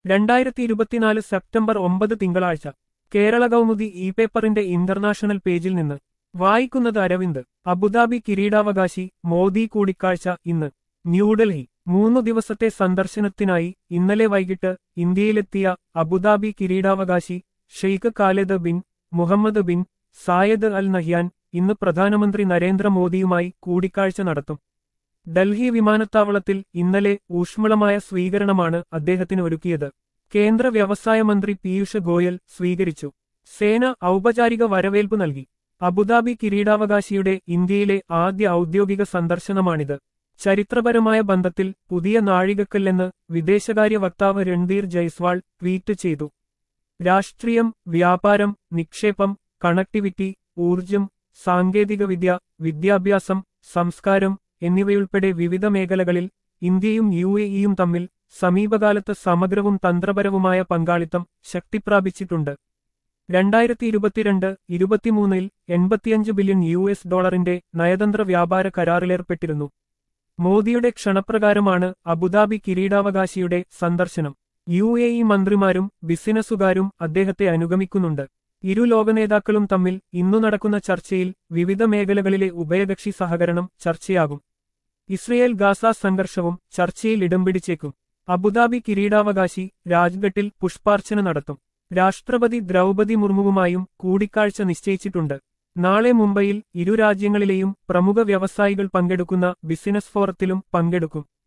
രണ്ടായിരത്തി ഇരുപത്തിനാല് സെപ്റ്റംബർ ഒമ്പത് തിങ്കളാഴ്ച കേരള കൗമുദി ഇ പേപ്പറിന്റെ ഇന്റർനാഷണൽ പേജിൽ നിന്ന് വായിക്കുന്നത് അരവിന്ദ് അബുദാബി കിരീടാവകാശി മോദി കൂടിക്കാഴ്ച ഇന്ന് ന്യൂഡൽഹി മൂന്നു ദിവസത്തെ സന്ദർശനത്തിനായി ഇന്നലെ വൈകിട്ട് ഇന്ത്യയിലെത്തിയ അബുദാബി കിരീടാവകാശി Sheikh Khalid bin Mohammed bin Zayed Al Nahyan ഇന്ന് പ്രധാനമന്ത്രി നരേന്ദ്രമോദിയുമായി കൂടിക്കാഴ്ച നടത്തും ഡൽഹി വിമാനത്താവളത്തിൽ ഇന്നലെ ഊഷ്മളമായ സ്വീകരണമാണ് അദ്ദേഹത്തിന് ഒരുക്കിയത് കേന്ദ്ര വ്യവസായ മന്ത്രി പീയൂഷ് ഗോയൽ സ്വീകരിച്ചു സേന ഔപചാരിക വരവേൽപ്പ് നൽകി അബുദാബി കിരീടാവകാശിയുടെ ഇന്ത്യയിലെ ആദ്യ ഔദ്യോഗിക സന്ദർശനമാണിത് ചരിത്രപരമായ ബന്ധത്തിൽ പുതിയ നാഴികക്കല്ലെന്ന് വിദേശകാര്യ വക്താവ് രൺധീർ ജയ്സ്വാൾ ട്വീറ്റ് ചെയ്തു രാഷ്ട്രീയം വ്യാപാരം നിക്ഷേപം കണക്ടിവിറ്റി ഊർജം സാങ്കേതികവിദ്യ വിദ്യാഭ്യാസം സംസ്കാരം എന്നിവയുൾപ്പെടെ വിവിധ മേഖലകളിൽ ഇന്ത്യയും യു എ ഇയും തമ്മിൽ സമീപകാലത്ത് സമഗ്രവും തന്ത്രപരവുമായ പങ്കാളിത്തം ശക്തിപ്രാപിച്ചിട്ടുണ്ട് രണ്ടായിരത്തി ഇരുപത്തിരണ്ട് ഇരുപത്തിമൂന്നിൽ എൺപത്തിയഞ്ച് ബില്യൺ യു എസ് ഡോളറിന്റെ നയതന്ത്ര വ്യാപാര കരാറിലേർപ്പെട്ടിരുന്നു മോദിയുടെ ക്ഷണപ്രകാരമാണ് അബുദാബി കിരീടാവകാശിയുടെ സന്ദർശനം യു എ ഇ മന്ത്രിമാരും ബിസിനസ്സുകാരും അദ്ദേഹത്തെ അനുഗമിക്കുന്നുണ്ട് ഇരു ലോകനേതാക്കളും തമ്മിൽ ഇന്നു നടക്കുന്ന ചർച്ചയിൽ വിവിധ മേഖലകളിലെ ഉഭയകക്ഷി സഹകരണം ചർച്ചയാകും ഇസ്രയേൽ ഗാസ സംഘർഷവും ചർച്ചയിൽ ഇടം പിടിച്ചേക്കും അബുദാബി കിരീടാവകാശി രാജ്ഘട്ടിൽ പുഷ്പാർച്ചന നടത്തും രാഷ്ട്രപതി ദ്രൗപതി മുർമുവുമായും കൂടിക്കാഴ്ച നിശ്ചയിച്ചിട്ടുണ്ട് നാളെ മുംബൈയിൽ ഇരു രാജ്യങ്ങളിലെയും പ്രമുഖ വ്യവസായികൾ പങ്കെടുക്കുന്ന ബിസിനസ് ഫോറത്തിലും പങ്കെടുക്കും